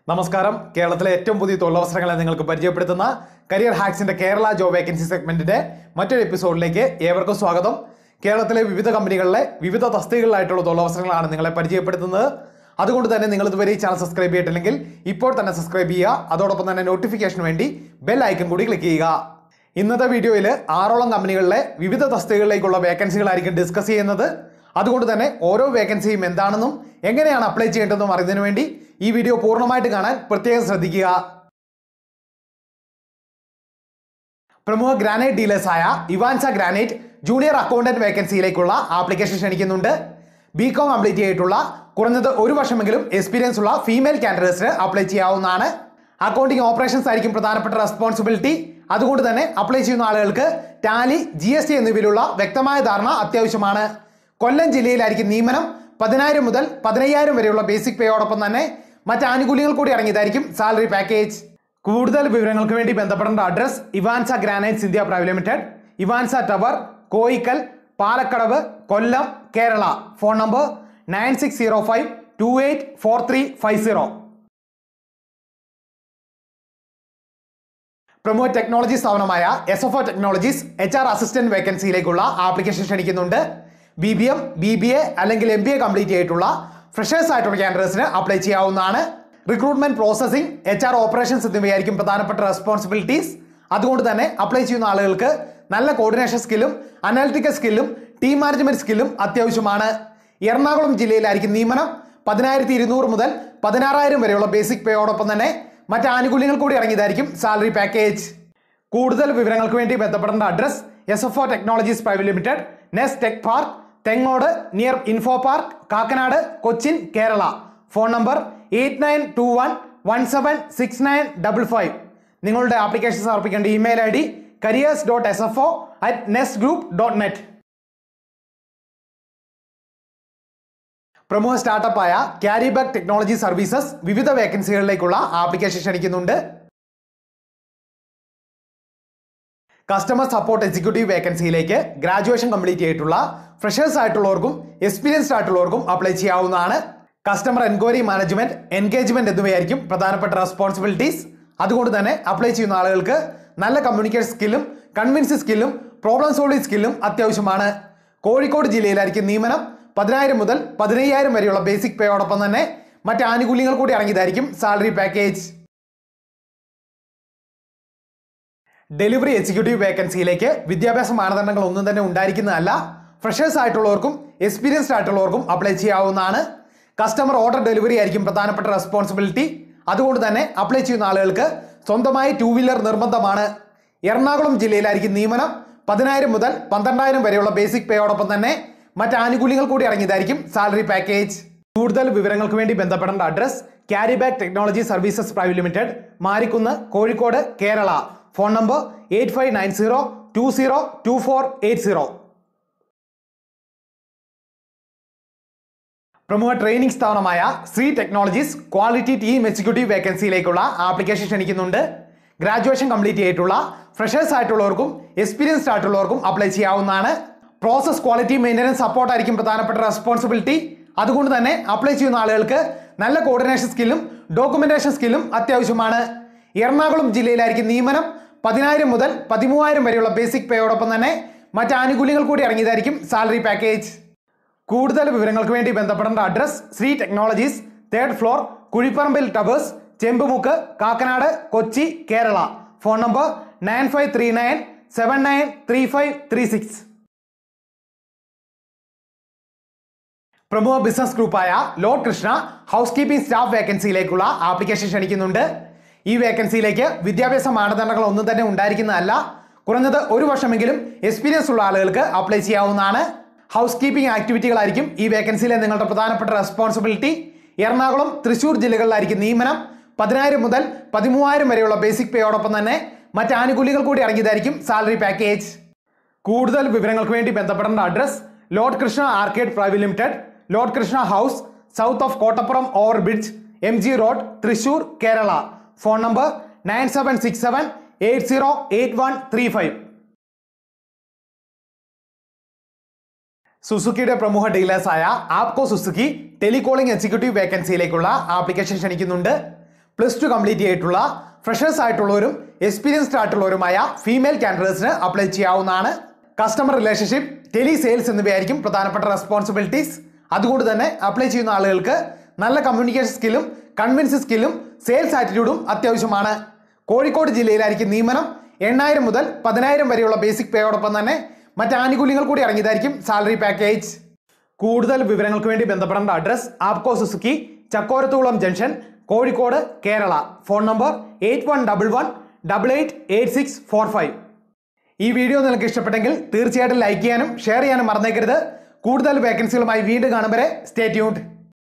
നമസ്കാരം കേരളത്തിലെ ഏറ്റവും പുതിയ തൊഴിലവസരങ്ങളെ നിങ്ങൾക്ക് പരിചയപ്പെടുത്തുന്ന കരിയർ ഹാക്സിന്റെ കേരള ജോബ് വേക്കൻസി സെഗ്മെന്റിന്റെ മറ്റൊരു എപ്പിസോഡിലേക്ക് ഏവർക്കും സ്വാഗതം കേരളത്തിലെ വിവിധ കമ്പനികളിലെ വിവിധ തസ്തികകളിലായിട്ടുള്ള തൊഴിലവസരങ്ങളാണ് നിങ്ങളെ പരിചയപ്പെടുത്തുന്നത് അതുകൊണ്ട് തന്നെ നിങ്ങൾ ഇതുവരെ ഈ ചാനൽ സബ്സ്ക്രൈബ് ചെയ്തിട്ടില്ലെങ്കിൽ ഇപ്പോൾ തന്നെ സബ്സ്ക്രൈബ് ചെയ്യുക അതോടൊപ്പം തന്നെ നോട്ടിഫിക്കേഷന് വേണ്ടി ബെൽ ഐക്കൺ കൂടി ക്ലിക്ക് ചെയ്യുക ഇന്നത്തെ വീഡിയോയിൽ ആറോളം കമ്പനികളിലെ വിവിധ തസ്തികകളിലേക്കുള്ള വേക്കൻസികളായിരിക്കും ഡിസ്കസ് ചെയ്യുന്നത് അതുകൊണ്ട് തന്നെ ഓരോ വേക്കൻസിയും എന്താണെന്നും എങ്ങനെയാണ് അപ്ലൈ ചെയ്യേണ്ടതെന്നും അറിയുന്നതിന് വേണ്ടി ഈ വീഡിയോ പൂർണ്ണമായിട്ട് കാണാൻ പ്രത്യേകം ശ്രദ്ധിക്കുക പ്രമുഖ ഗ്രാനൈറ്റ് ഡീലേഴ്സായ ഇവാൻസ ഗ്രാനൈറ്റ് ജൂനിയർ അക്കൗണ്ടന്റ് വേക്കൻസിയിലേക്കുള്ള ആപ്ലിക്കേഷൻ ക്ഷണിക്കുന്നുണ്ട് ബി കോം കംപ്ലീറ്റ് ചെയ്തിട്ടുള്ള കുറഞ്ഞത് ഒരു വർഷമെങ്കിലും എക്സ്പീരിയൻസ് ഉള്ള ഫീമെയിൽ കാൻഡിഡേറ്റ്സിന് അപ്ലൈ ചെയ്യാവുന്നതാണ് അക്കൗണ്ടിംഗ് ഓപ്പറേഷൻസ് ആയിരിക്കും പ്രധാനപ്പെട്ട റെസ്പോൺസിബിലിറ്റി അതുകൊണ്ട് തന്നെ അപ്ലൈ ചെയ്യുന്ന ആളുകൾക്ക് ടാലി ജി എസ് ടി എന്നിവയിലുള്ള വ്യക്തമായ ധാരണ അത്യാവശ്യമാണ് കൊല്ലം ജില്ലയിലായിരിക്കും നിയമനം പതിനായിരം മുതൽ പതിനയ്യായിരം വരെയുള്ള ബേസിക് പേയോടൊപ്പം തന്നെ മറ്റ് ആനുകൂല്യങ്ങൾ കൂടി അടങ്ങിയതായിരിക്കും സാലറി പാക്കേജ് കൂടുതൽ വിവരങ്ങൾക്ക് വേണ്ടി ബന്ധപ്പെടേണ്ട അഡ്രസ് ഇവാൻസ ഗ്രാനൈറ്റ്സ് ഇന്ത്യ പ്രൈവറ്റ് ലിമിറ്റഡ് ഇവാൻസ tower Koyikkal Palakkadavu Kollam Kerala phone number nine six zero five two eight four three five zero പ്രമുഖ ടെക്നോളജി സ്ഥാപനമായ S F O technologies H R assistant വേക്കൻസിയിലേക്കുള്ള ആപ്ലിക്കേഷൻ ക്ഷണിക്കുന്നുണ്ട് B B M B B A അല്ലെങ്കിൽ M B A complete ചെയ്തിട്ടുള്ള freshers ആയിട്ടുള്ള കാൻഡിഡേറ്റ്സിന് apply ചെയ്യാവുന്നതാണ് recruitment processing H R operations എന്നിവയായിരിക്കും പ്രധാനപ്പെട്ട റെസ്പോൺസിബിലിറ്റീസ് അതുകൊണ്ട് തന്നെ അപ്ലൈ ചെയ്യുന്ന ആളുകൾക്ക് നല്ല കോർഡിനേഷൻ സ്കില്ലും അനാലിറ്റിക്കൽ സ്കില്ലും ടീം മാനേജ്മെന്റ് സ്കില്ലും അത്യാവശ്യമാണ് എറണാകുളം ജില്ലയിലായിരിക്കും നിയമനം പതിനായിരത്തി ഇരുന്നൂറ് മുതൽ പതിനാറായിരം വരെയുള്ള ബേസിക് പേയോടൊപ്പം തന്നെ മറ്റ് ആനുകൂല്യങ്ങൾ കൂടി ഇറങ്ങിയതായിരിക്കും സാലറി പാക്കേജ് കൂടുതൽ വിവരങ്ങൾക്ക് വേണ്ടി ബന്ധപ്പെടേണ്ട address S F O technologies private limited Ness tech park Thengode near info park Kakkanad Cochin Kerala phone number eight nine two one one seven six nine double five നിങ്ങളുടെ ആപ്ലിക്കേഷൻ സമർപ്പിക്കേണ്ട email I D careers dot S F O at Nest group dot net പ്രമുഖ സ്റ്റാർട്ടപ്പായ Carrybag technology services വിവിധ വേക്കൻസികളിലേക്കുള്ള application ക്ഷണിക്കുന്നുണ്ട് customer support executive വേക്കൻസിയിലേക്ക് graduation complete ചെയ്തിട്ടുള്ള freshers ആയിട്ടുള്ളവർക്കും എക്സ്പീരിയൻസ്ഡ് ആയിട്ടുള്ളവർക്കും അപ്ലൈ ചെയ്യാവുന്നതാണ് കസ്റ്റമർ എൻക്വയറി മാനേജ്മെന്റ് എൻഗേജ്മെന്റ് എന്നിവയായിരിക്കും പ്രധാനപ്പെട്ട റെസ്പോൺസിബിലിറ്റീസ് അതുകൊണ്ട് തന്നെ അപ്ലൈ ചെയ്യുന്ന ആളുകൾക്ക് നല്ല കമ്മ്യൂണിക്കേഷൻ സ്കില്ലും കൺവിൻസ് സ്കില്ലും പ്രോബ്ലം സോൾവിംഗ് സ്കില്ലും അത്യാവശ്യമാണ് കോഴിക്കോട് ജില്ലയിലായിരിക്കും നിയമനം പതിനായിരം മുതൽ പതിനയ്യായിരം വരെയുള്ള ബേസിക് പേയോടൊപ്പം തന്നെ മറ്റ് ആനുകൂല്യങ്ങൾ കൂടി അടങ്ങിയതായിരിക്കും സാലറി പാക്കേജ് ഡെലിവറി എക്സിക്യൂട്ടീവ് വേക്കൻസിയിലേക്ക് വിദ്യാഭ്യാസ മാനദണ്ഡങ്ങൾ ഒന്നും തന്നെ ഉണ്ടായിരിക്കുന്നതല്ല ഫ്രഷേഴ്സ് ആയിട്ടുള്ളവർക്കും എക്സ്പീരിയൻസ്ഡ് ആയിട്ടുള്ളവർക്കും അപ്ലൈ ചെയ്യാവുന്നതാണ് കസ്റ്റമർ ഓർഡർ ഡെലിവറി ആയിരിക്കും പ്രധാനപ്പെട്ട റെസ്പോൺസിബിലിറ്റി അതുകൊണ്ട് തന്നെ അപ്ലൈ ചെയ്യുന്ന ആളുകൾക്ക് സ്വന്തമായി ടൂ വീലർ നിർബന്ധമാണ് എറണാകുളം ജില്ലയിലായിരിക്കും നിയമനം പതിനായിരം മുതൽ പന്ത്രണ്ടായിരം വരെയുള്ള ബേസിക് പേയോടൊപ്പം തന്നെ മറ്റ് ആനുകൂല്യങ്ങൾ കൂടി അടങ്ങിയതായിരിക്കും സാലറി പാക്കേജ് കൂടുതൽ വിവരങ്ങൾക്ക് വേണ്ടി ബന്ധപ്പെടേണ്ട address Carrybag technology services private limited Marikunnu Kozhikode Kerala phone number eight five nine zero two zero two four eight zero പ്രമുഖ ട്രെയിനിങ് സ്ഥാപനമായ Sree technologies quality team executive വേക്കൻസിയിലേക്കുള്ള ആപ്ലിക്കേഷൻ ക്ഷണിക്കുന്നുണ്ട് ഗ്രാജുവേഷൻ കംപ്ലീറ്റ് ചെയ്തിട്ടുള്ള ഫ്രഷേഴ്സ് ആയിട്ടുള്ളവർക്കും എക്സ്പീരിയൻസ്ഡ് ആയിട്ടുള്ളവർക്കും അപ്ലൈ ചെയ്യാവുന്നതാണ് പ്രോസസ് ക്വാളിറ്റി മെയിൻ്റനൻസ് സപ്പോർട്ട് ആയിരിക്കും പ്രധാനപ്പെട്ട റെസ്പോൺസിബിലിറ്റി അതുകൊണ്ട് തന്നെ അപ്ലൈ ചെയ്യുന്ന ആളുകൾക്ക് നല്ല കോർഡിനേഷൻ സ്കില്ലും ഡോക്യുമെന്റേഷൻ സ്കില്ലും അത്യാവശ്യമാണ് എറണാകുളം ജില്ലയിലായിരിക്കും നിയമനം പതിനായിരം മുതൽ പതിമൂവായിരം വരെയുള്ള ബേസിക് പേയോടൊപ്പം തന്നെ മറ്റ് ആനുകൂല്യങ്ങൾ കൂടി അടങ്ങിയതായിരിക്കും സാലറി പാക്കേജ് കൂടുതൽ വിവരങ്ങൾക്ക് വേണ്ടി ബന്ധപ്പെടേണ്ട address Sree technologies third floor Kuzhiparambil towers Chembumukku Kakkanad Kochi Kerala phone number nine five three nine seven nine three five three six പ്രമുഖ ബിസിനസ് ഗ്രൂപ്പായ Lord Krishna housekeeping staff വേക്കൻസിയിലേക്കുള്ള ആപ്ലിക്കേഷൻ ക്ഷണിക്കുന്നുണ്ട് ഈ വേക്കൻസിയിലേക്ക് വിദ്യാഭ്യാസ മാനദണ്ഡങ്ങൾ ഒന്നും തന്നെ ഉണ്ടായിരിക്കുന്നതല്ല കുറഞ്ഞത് ഒരു വർഷമെങ്കിലും എക്സ്പീരിയൻസ് ഉള്ള ആളുകൾക്ക് അപ്ലൈ ചെയ്യാവുന്നതാണ് ഹൗസ് കീപ്പിംഗ് ആക്ടിവിറ്റികളായിരിക്കും ഈ വേക്കൻസിയിലെ നിങ്ങളുടെ പ്രധാനപ്പെട്ട റെസ്പോൺസിബിലിറ്റി എറണാകുളം തൃശൂർ ജില്ലകളിലായിരിക്കും നിയമനം പതിനായിരം മുതൽ പതിമൂവായിരം വരെയുള്ള ബേസിക് പേയോടൊപ്പം തന്നെ മറ്റ് ആനുകൂല്യങ്ങൾ കൂടി അടങ്ങിയതായിരിക്കും സാലറി പാക്കേജ് കൂടുതൽ വിവരങ്ങൾക്ക് വേണ്ടി ബന്ധപ്പെടേണ്ട address Lord Krishna arcade private limited Lord Krishna house south of Kottappuram over bridge M G road Thrissur Kerala phone number nine seven six seven eight zero eight one three five സുസുക്കിയുടെ പ്രമുഖ ഡീലേഴ്സായ ആപ്കോ സുസുക്കി ടെലികോളിംഗ് എക്സിക്യൂട്ടീവ് വേക്കൻസിയിലേക്കുള്ള application ക്ഷണിക്കുന്നുണ്ട് plus two complete ചെയ്തിട്ടുള്ള freshers ആയിട്ടുള്ളവരും experienced ആയിട്ടുള്ളവരുമായ female കാൻഡിഡേറ്റ്സിന് apply ചെയ്യാവുന്നതാണ് കസ്റ്റമർ റിലേഷൻഷിപ്പ് ടെലി സെയിൽസ് എന്നിവയായിരിക്കും പ്രധാനപ്പെട്ട റെസ്പോൺസിബിലിറ്റീസ് അതുകൊണ്ട് തന്നെ അപ്ലൈ ചെയ്യുന്ന ആളുകൾക്ക് നല്ല കമ്മ്യൂണിക്കേഷൻ സ്കില്ലും കൺവിൻസ് സ്കില്ലും സെയിൽസ് ആറ്റിറ്റ്യൂഡും അത്യാവശ്യമാണ് കോഴിക്കോട് ജില്ലയിലായിരിക്കും നിയമനം എണ്ണായിരം മുതൽ പതിനായിരം വരെയുള്ള ബേസിക് പേയോടൊപ്പം തന്നെ മറ്റ് ആനുകൂല്യങ്ങൾ കൂടി ഇറങ്ങിയതായിരിക്കും സാലറി പാക്കേജ് കൂടുതൽ വിവരങ്ങൾക്ക് വേണ്ടി ബന്ധപ്പെടേണ്ട address Apco Suzuki Chakkorathukulam junction Kozhikode Kerala phone number eight one double one double eight eight six four five ഈ വീഡിയോ നിങ്ങൾക്ക് ഇഷ്ടപ്പെട്ടെങ്കിൽ തീർച്ചയായിട്ടും ലൈക്ക് ചെയ്യാനും ഷെയർ ചെയ്യാനും മറന്നേക്കരുത് കൂടുതൽ വേക്കൻസികളുമായി വീണ്ടും കാണും വരെ സ്റ്റേ ട്യൂൺഡ്